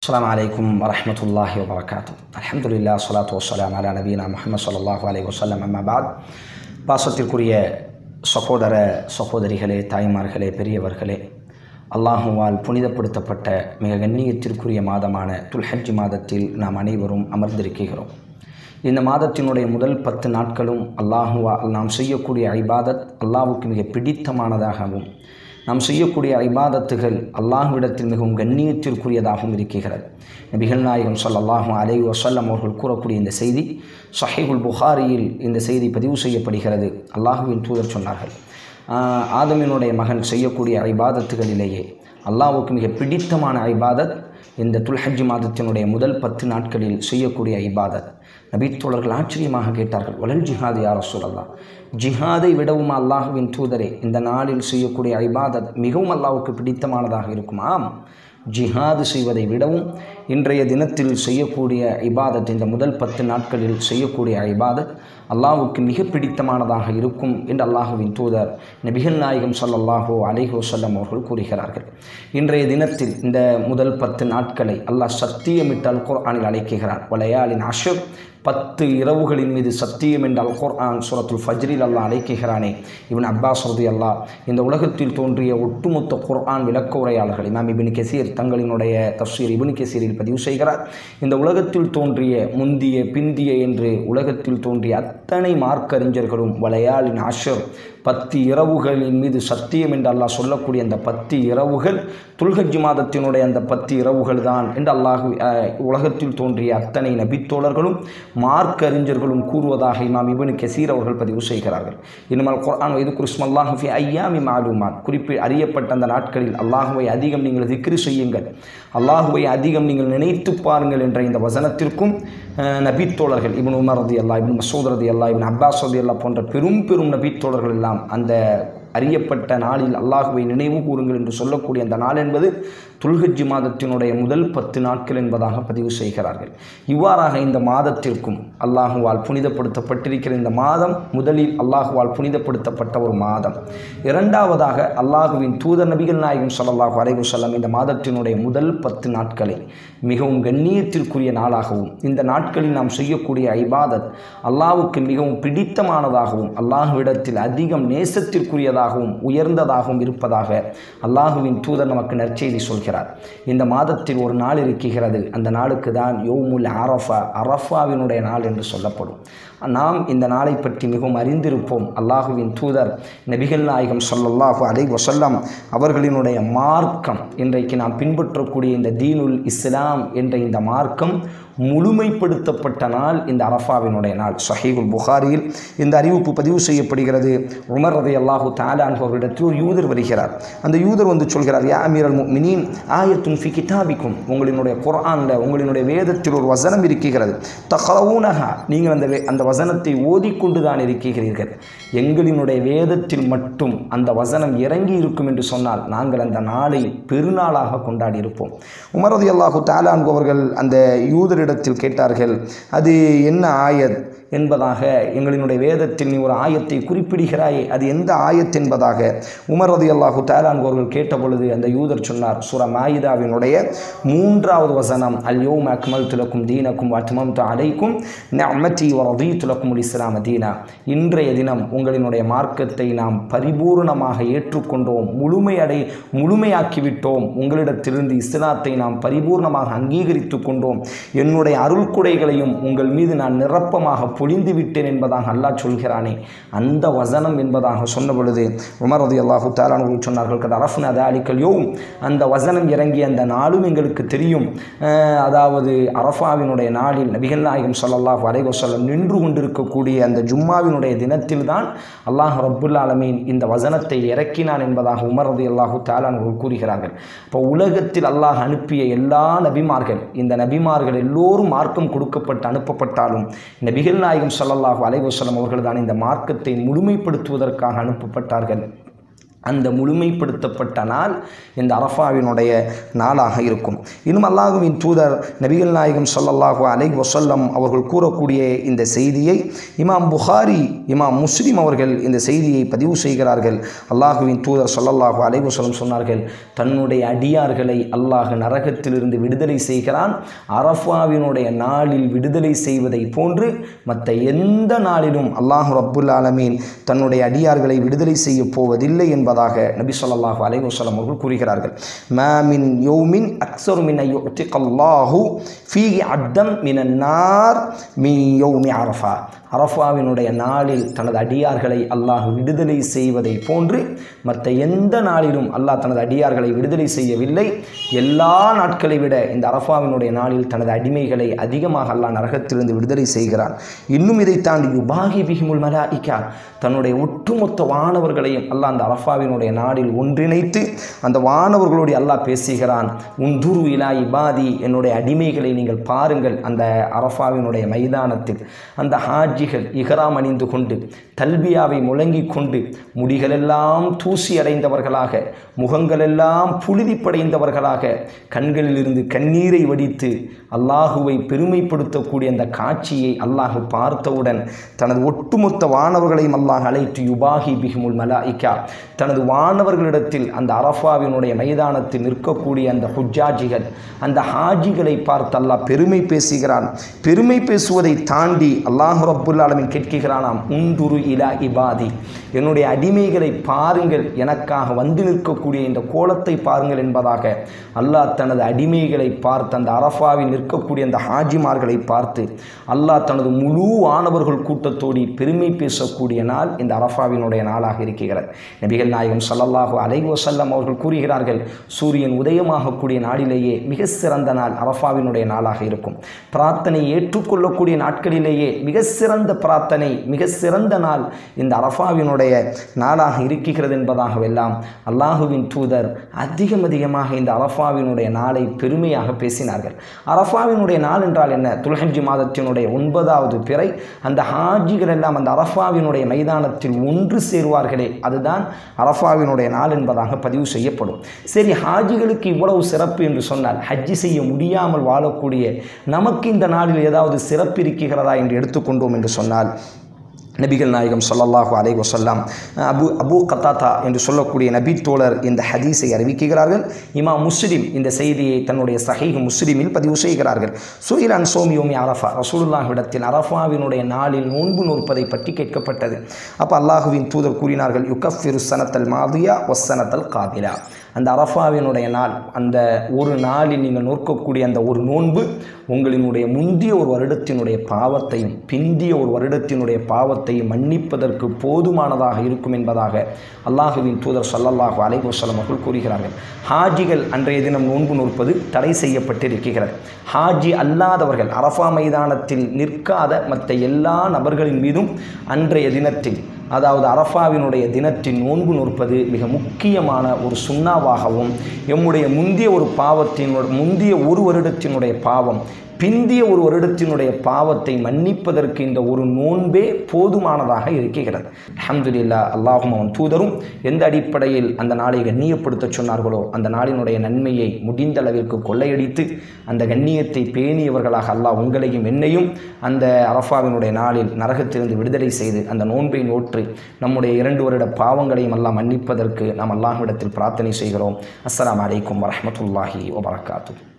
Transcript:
السلام عليكم ورحمة الله وبركاته الحمد لله والصلاة والسلام على نبينا محمد صلى الله عليه وسلم أما بعد பாசத்திற்குரிய சகோதர சகோதரிகளே தாய்மார்களே பெரியவர்களே அல்லாஹுவால் புனிதப்படுத்தப்பட்ட மிக கண்ணியத்திற்குரிய மாதமான துல்ஹஜ் மாதத்தில் நாம் அனைவரும் அமர்ந்திருக்கிறோம் இந்த மாதத்தினுடைய முதல் பத்து நாட்களும் அல்லாஹுவா நாம் செய்யக்கூடிய ஐபாதத் அல்லாஹுக்கு மிக பிடித்தமானதாகவும் நாம் செய்யக்கூடிய ஐபாதத்துகள் அல்லாஹுவிடத்தில் மிகவும் கண்ணியத்திற்குரியதாகவும் இருக்கிறது நபிகள் நாயகம் ஸல்லல்லாஹு அலைஹி வஸல்லம் அவர்கள் கூறக்கூடிய இந்த செய்தி சஹீஹுல் புகாரியில் இந்த செய்தி பதிவு செய்யப்படுகிறது அல்லாஹுவின் தூதர் சொன்னார்கள் ஆஹ், ஆதமினுடைய மகன் செய்யக்கூடிய ஐபாதத்துகளிலேயே அல்லாஹ்வுக்கு மிக பிடித்தமான ஐபாதத் இந்த துல்ஹஜ் மாதத்தினுடைய முதல் பத்து நாட்களில் செய்யக்கூடிய ஐபாதத் நபித்தோழர்கள் ஆச்சரியமாக கேட்டார்கள் வலல் ஜிஹாது யார் சொல்லலாம் ஜிஹாதை விடவும் அல்லாஹுவின் தூதரே இந்த நாளில் செய்யக்கூடிய ஐபாதத் மிகவும் அல்லாஹ்வுக்கு பிடித்தமானதாக இருக்குமாம் ஜிஹாது செய்வதை விடவும் இன்றைய தினத்தில் செய்யக்கூடிய இபாதத் இந்த முதல் பத்து நாட்களில் செய்யக்கூடிய இபாதத் அல்லாஹ்வுக்கு மிக பிடித்தமானதாக இருக்கும் என்று அல்லாஹுவின் தூதர் நபிகள் நாயகம் ஸல்லல்லாஹு அலைஹி வஸல்லம் அவர்கள் கூறுகிறார்கள் இன்றைய தினத்தில் இந்த முதல் பத்து நாட்களை அல்லாஹ் சத்தியமிட்டு அல் குர்ஆனில் அழைக்கிறான் வலையாளின் அஷர் பத்து இரவுகளின் மீது சத்தியம் என்ற அல் குர்ஆன் சூரத்துல் ஃபஜ்ரில் அல்லாஹ் அழைக்கிறானே இவன் அப்பாஸ் ரதி அல்லாஹ் இந்த உலகத்தில் தோன்றிய ஒட்டுமொத்த குர்ஆன் விளக்க உரையாளர்கள் இமாம் இபின் கெசீர் தங்களினுடைய தஃசீர் இபின் கெசீரில் பதிவு செய்கிறார் இந்த உலகத்தில் தோன்றிய முந்திய பிந்திய என்று உலகத்தில் தோன்றிய அத்தனை மார்க்கறிஞர்களும் வளையாளின் அஷர் பத்து இரவுகளின் மீது சத்தியம் என்று அல்லாஹ் சொல்லக்கூடிய அந்த பத்து இரவுகள் துல்ஹஜ் மாதத்தினுடைய அந்த பத்து இரவுகள் தான் என்று அல்லாஹ் அஹ், உலகத்தில் தோன்றிய அத்தனை நபித்தோழர்களும் மார்க்க அறிஞர்களும் கூறுவதாக இமாம் இபின் கெசீர் அவர்கள் பதிவு செய்கிறார்கள் இனிமல் குர்ஆன் இது குருஸ்மல்லாஹ் ஃபி ஐயாமி மாலுமான் குறிப்பில் அறியப்பட்ட அந்த நாட்களில் அல்லாஹுவை அதிகம் நீங்கள் திக்ரு செய்யுங்கள் அல்லாஹுவை அதிகம் நீங்கள் நினைத்து பாருங்கள் என்ற இந்த வசனத்திற்கும் அஹ், நபித்தோழர்கள் இப்னு உமர் ரதி அல்லா இப்னு மசூத் ரதி அல்லா இப்னு அப்பாஸ் ரதி அல்லா போன்ற பெரும் பெரும் நபித்தோழர்கள் எல்லாம் அந்த அறியப்பட்ட நாளில் அல்லாஹுவை நினைவு கூறுங்கள் என்று சொல்லக்கூடிய அந்த நாள் என்பது துல்ஹஜ் மாதத்தினுடைய முதல் பத்து நாட்கள் என்பதாக பதிவு செய்கிறார்கள் இவ்வாறாக இந்த மாதத்திற்கும் அல்லாஹுவால் புனிதப்படுத்தப்பட்டிருக்கிற இந்த மாதம் முதலில் அல்லாஹுவால் புனிதப்படுத்தப்பட்ட ஒரு மாதம் இரண்டாவதாக அல்லாஹுவின் தூதர் நபிகள் நாயகம் ஸல்லல்லாஹு அலைஹி வஸல்லம் இந்த மாதத்தினுடைய முதல் பத்து நாட்களை மிகவும் கண்ணியத்திற்குரிய நாளாகவும் இந்த நாட்களில் நாம் செய்யக்கூடிய ஐபாதத் அல்லாஹ்வுக்கு மிகவும் பிடித்தமானதாகவும் அல்லாஹுவிடத்தில் அதிகம் நேசத்திற்குரியதாகவும் உயர்ந்ததாகவும் இருப்பதாக அல்லாஹுவின் தூதர் நமக்கு நற்செய்தி சொல்கிறார் இந்த மாதத்தில் ஒரு நாள் இருக்கிறது அந்த நாளுக்கு தான் யோமுல் அரஃபா அரஃபாவினுடைய நாள் என்று சொல்லப்படும் நாம் இந்த நாளை பற்றி மிகவும் அறிந்திருப்போம் அல்லாஹுவின் தூதர் நபிகள் நாயகம் ஸல்லல்லாஹு அலைஹி வஸல்லம் அவர்களினுடைய மார்க்கம் இன்றைக்கு நாம் பின்பற்றக்கூடிய இந்த தீனுல் இஸ்லாம் என்ற இந்த மார்க்கம் முழுமைப்படுத்தப்பட்ட நாள் இந்த அரஃபாவினுடைய நாள் சஹீகுல் புகாரியில் இந்த அறிவிப்பு பதிவு செய்யப்படுகிறது உமர் ரதை அல்லாஹு தாலான் அவர்களிடத்தில் ஒரு யூதர் வருகிறார் அந்த யூதர் வந்து சொல்கிறார் யா அமீரல் முஃமினீன் ஆயத்துன் ஃபி கிதாபிக்கும் உங்களினுடைய குர்ஆனில் உங்களினுடைய வேதத்தில் ஒரு வசனம் இருக்கிறது தஹவுனஹா நீங்கள் அந்த வே- அந்த வசனத்தை ஓதிக்கொண்டு தான் இருக்கிறீர்கள் எங்களினுடைய வேதத்தில் மட்டும் அந்த வசனம் இறங்கி இருக்கும் என்று சொன்னால் நாங்கள் அந்த நாளை பெருநாளாக கொண்டாடி இருப்போம் உமரது அல்லாஹு தாலான் அவர்கள் அந்த யூதரிடத்தில் கேட்டார்கள் அது என்ன ஆயத் என்பதாக எங்களினுடைய வேதத்தில் நீ ஒரு ஆயத்தை குறிப்பிடுகிறாயே அது எந்த ஆயத் என்பதாக உமர் ரதி அல்லாஹு தாலான் அவர்கள் கேட்டபொழுது அந்த யூதர் சொன்னார் சூர மாயிதாவினுடைய மூன்றாவது வசனம் அல்யோம் அக்மல் துலக்கும் தீனக்கும் அட்மம் அலைக்கும் நஅமதி வரதி துலக்கும் இஸ்லாம தீனா இன்றைய தினம் உங்களினுடைய மார்க்கத்தை நாம் பரிபூர்ணமாக ஏற்றுக்கொண்டோம் முழுமையடை முழுமையாக்கிவிட்டோம் உங்களிடத்திலிருந்து இஸ்லாத்தை நாம் பரிபூர்ணமாக அங்கீகரித்து கொண்டோம் என்னுடைய அருள்குடைகளையும் உங்கள் மீது நான் நிரப்பமாக பொழிந்து விட்டேன் என்பதாக அல்லாஹ் சொல்கிறானே அந்த வசனம் என்பதாக சொன்ன பொழுது உமர் ரதி அல்லாஹு தாலானவர்கள் சொன்னார்கள் கத அரஃப்ன அலிக்கல்யோவும் அந்த வசனம் இறங்கிய அந்த நாளும் எங்களுக்கு தெரியும் அஹ், அதாவது அரஃபாவினுடைய நாளில் நபிகள் நாயகம் ஸல்லல்லாஹு அலைஹி வஸல்லம் நின்று கொண்டிருக்கக்கூடிய அந்த ஜும்மாவினுடைய தினத்தில் தான் அல்லாஹ் ரப்புல் ஆலமீன் இந்த வசனத்தை இறக்கினான் என்பதாக உமர் ரதி அல்லாஹு தாலானவர்கள் கூறுகிறார்கள் இப்போ உலகத்தில் அல்லாஹ் அனுப்பிய எல்லா நபிமார்கள் இந்த நபிமார்கள் எல்லோரும் மார்க்கம் கொடுக்கப்பட்டு அனுப்பப்பட்டாலும் நபிகள் நாயகம் ஸல்லல்லாஹு அலைஹி வஸல்லம் அவர்கள் தான் இந்த மார்க்கத்தை முழுமைப்படுத்துவதற்காக அனுப்பப்பட்டார்கள் அந்த முழுமைப்படுத்தப்பட்ட நாள் இந்த அரஃபாவினுடைய நாளாக இருக்கும் இன்னும் அல்லாஹுவின் தூதர் நபிகள் நாயகம் ஸல்லல்லாஹு அலைஹி வஸல்லம் அவர்கள் கூறக்கூடிய இந்த செய்தியை இமாம் புகாரி இமாம் முஸ்லிம் அவர்கள் இந்த செய்தியை பதிவு செய்கிறார்கள் அல்லாஹுவின் தூதர் ஸல்லல்லாஹு அலைஹி வஸல்லம் சொன்னார்கள் தன்னுடைய அடியார்களை அல்லாஹ் நரகத்திலிருந்து விடுதலை செய்கிறான் அரஃபாவினுடைய நாளில் விடுதலை செய்வதை போன்று மற்ற எந்த நாளிலும் அல்லாஹ் ரப்புல் ஆலமீன் தன்னுடைய அடியார்களை விடுதலை செய்ய போவதில்லை என்பதாக நபி ஸல்லல்லாஹு அலைஹி வஸல்லம் அவர்கள் கூறுகிறார்கள் மா மின் யௌமின் அக்ஸரு மின் யுத்திகல்லாஹு ஃபீஹி அப்தம் மினன் நார் மின் யௌமி அரஃபா அரஃபாவினுடைய நாளில் தனது அடியார்களை அல்லாஹ் விடுதலை செய்வதை போன்று மற்ற எந்த நாளிலும் அல்லாஹ் தனது அடியார்களை விடுதலை செய்யவில்லை எல்லா நாட்களை விட இந்த அரஃபாவினுடைய நாளில் தனது அடிமைகளை அதிகமாக அல்லாஹ் நரகத்திலிருந்து விடுதலை செய்கிறான் இன்னும் இதை தாண்டி யுபாகி பிஹிமுல் மலாயிக்கா தன்னுடைய ஒட்டுமொத்த வானவர்களையும் அல்லாஹ் அந்த அரஃபாவினுடைய நாளில் ஒன்றிணைத்து அந்த வானவர்களோடு அல்லாஹ் பேசுகிறான் உந்துரு இலா இபாதி என்னுடைய அடிமைகளை நீங்கள் பாருங்கள் அந்த அரஃபாவினுடைய மைதானத்தில் அந்த ஹாஜிகள் இஹ்ராம் அணிந்து கொண்டு தல்பியாவை முழங்கிக் கொண்டு முடிகளெல்லாம் தூசி அடைந்தவர்களாக முகங்களெல்லாம் புழுதி படைந்தவர்களாக கண்களிலிருந்து கண்ணீரை வடித்து அல்லாஹுவை பெருமைப்படுத்தக்கூடிய அந்த காட்சியை அல்லாஹ் பார்த்தவுடன் தனது ஒட்டுமொத்த வானவர்களையும் அல்லாஹ் அழைத்து யுபாஹி பிஹிமுல் மலாயிக்கா தனது வானவர்களிடத்தில் அந்த அரஃபாவினுடைய மைதானத்தில் நிற்கக்கூடிய அந்த ஹுஜாஜிகள் அந்த ஹாஜிகளை பார்த்து அல்லாஹ் பெருமை பேசுகிறான் பெருமை பேசுவதை தாண்டி அல்லாஹ் ரப்புல் ஆலமின் கேட்கிறானாம் உந்துரு இலா இபாதி என்னுடைய அடிமைகளை பாருங்கள் எனக்காக வந்து நிற்கக்கூடிய இந்த கோலத்தை பாருங்கள் என்பதாக அல்லாஹ் தனது அடிமைகளை பார்த்து அந்த அரஃபாவில் நிற்கக்கூடிய அந்த ஹாஜிமார்களை பார்த்து அல்லாஹ் தனது முழு ஆணவர்கள் கூட்டத்தோடி பெருமை பேசக்கூடிய நாள் இந்த அரஃபாவினுடைய நாளாக இருக்கிறது நபிகள் நாயகம் ஸல்லல்லாஹு அலைஹி வஸல்லம் அவர்கள் கூறுகிறார்கள் சூரியன் உதயமாகக்கூடிய நாளிலேயே மிக சிறந்த நாள் அரஃபாவினுடைய நாளாக இருக்கும் பிரார்த்தனை ஏற்றுக்கொள்ளக்கூடிய நாட்களிலேயே மிக சிறந்த பிரார்த்தனை மிக சிறந்த நாள் இந்த அரஃபாவினுடைய நாளாக இருக்கிறது என்பதாகவெல்லாம் அல்லாஹுவின் தூதர் அதிகம் அதிகமாக இந்த அரஃபாவினுடைய நாளை பெருமையாக பேசினார்கள் அரஃபாவினுடைய நாள் என்றால் என்ன துல்ஹஜி மாதத்தினுடைய ஒன்பதாவது பிறை அந்த ஹாஜிகள் எல்லாம் அந்த அரஃபாவினுடைய மைதானத்தில் ஒன்று சேருவார்களே அதுதான் அரஃபாவினுடைய நாள் என்பதாக பதிவு செய்யப்படும் சரி ஹாஜிகளுக்கு இவ்வளவு சிறப்பு என்று சொன்னால் ஹஜ்ஜி செய்ய முடியாமல் வாழக்கூடிய நமக்கு இந்த நாளில் ஏதாவது சிறப்பு இருக்கிறதா என்று எடுத்துக்கொண்டோம் என்று சொன்னால் நபிகள் நாயகம் ஸல்லல்லாஹு அலைஹி வஸல்லம் அபு அபு கத்தாத்தா என்று சொல்லக்கூடிய நபி தோழர் இந்த ஹதீஸை அறிவிக்கிறார்கள் இமாம் முஸ்லிம் இந்த செய்தியை தன்னுடைய சஹீஹ் முஸ்லிமில் பதிவு செய்கிறார்கள் சுயிலான் சோமியோமி அரஃபா ரசூலுல்லாஹ்விடத்தில் அரஃபாவினுடைய நாளில் நோன்பு நோற்பதை பற்றி கேட்கப்பட்டது அப்போ அல்லாஹுவின் தூதர் கூறினார்கள் யுகஃபிரு சனத்தல் மாதியா ஒசனத்தல் காபிலா அந்த அரஃபாவினுடைய நாள் அந்த ஒரு நாளில் நீங்கள் நோக்கக்கூடிய அந்த ஒரு நோன்பு உங்களினுடைய முந்திய ஒரு வருடத்தினுடைய பாவத்தையும் பிந்திய ஒரு வருடத்தினுடைய பாவத்தையும் மன்னிப்பதற்கு போதுமானதாக இருக்கும் என்பதாக அல்லாஹுவின் தூதர் ஸல்லல்லாஹு அலைஹி வஸல்லம் அவர்கள் கூறுகிறார்கள் ஹாஜிகள் அன்றைய தினம் நோன்பு நோற்பது தடை செய்யப்பட்டிருக்கிறது ஹாஜி அல்லாதவர்கள் அரஃபா மைதானத்தில் நிற்காத மற்ற எல்லா நபர்களின் மீதும் அன்றைய தினத்தில் அதாவது அரஃபாவினுடைய தினத்தில் நோன்பு நோற்பது மிக முக்கியமான ஒரு சுண்ணாவாகவும் எம்முடைய முந்திய ஒரு பாவத்தினுடைய முந்திய ஒரு வருடத்தினுடைய பாவம் பிந்திய ஒரு வருடத்தினுடைய பாவத்தை மன்னிப்பதற்கு இந்த ஒரு நோன்பே போதுமானதாக இருக்கிறது அல்ஹம்துலில்லா அல்லாஹும் அவன் தூதரும் எந்த அடிப்படையில் அந்த நாளை கண்ணியப்படுத்த சொன்னார்களோ அந்த நாளினுடைய நன்மையை முடிந்த அளவிற்கு கொள்ளையடித்து அந்த கண்ணியத்தை பேணியவர்களாக அல்லாஹ் உங்களையும் என்னையும் அந்த அரஃபாவினுடைய நாளில் நரகத்திலிருந்து விடுதலை செய்து அந்த நோன்பை நோற்று நம்முடைய இரண்டு வருட பாவங்களையும் அல்லாஹ் மன்னிப்பதற்கு நாம் அல்லாஹ்விடத்தில் பிரார்த்தனை செய்கிறோம் அஸ்ஸலாமு அலைக்கும் வரஹ்மத்துல்லாஹி வபரகாத்துஹு